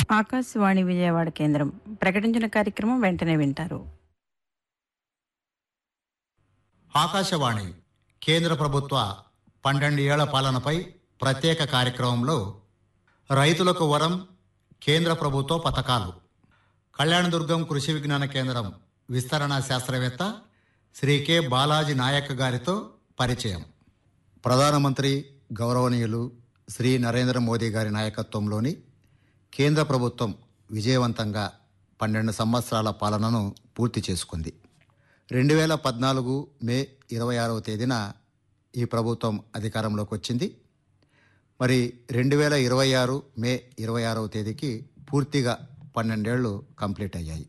ఆకాశవాణి విజయవాడ కేంద్రం ప్రకటించిన కార్యక్రమం వెంటనే వింటారు ఆకాశవాణి కేంద్ర ప్రభుత్వ పన్నెండు ఏళ్ల పాలనపై ప్రత్యేక కార్యక్రమంలో రైతులకు వరం కేంద్ర ప్రభుత్వ పథకాలు కళ్యాణదుర్గం కృషి విజ్ఞాన కేంద్రం విస్తరణ శాస్త్రవేత్త శ్రీ కె బాలాజీ నాయక్ గారితో పరిచయం ప్రధానమంత్రి గౌరవనీయులు శ్రీ నరేంద్ర మోదీ గారి నాయకత్వంలోని కేంద్ర ప్రభుత్వం విజయవంతంగా పన్నెండు సంవత్సరాల పాలనను పూర్తి చేసుకుంది రెండు వేల పద్నాలుగు మే ఇరవై ఆరవ తేదీన ఈ ప్రభుత్వం అధికారంలోకి వచ్చింది మరి రెండు వేల ఇరవై ఆరు మే ఇరవై ఆరవ తేదీకి పూర్తిగా పన్నెండేళ్లు కంప్లీట్ అయ్యాయి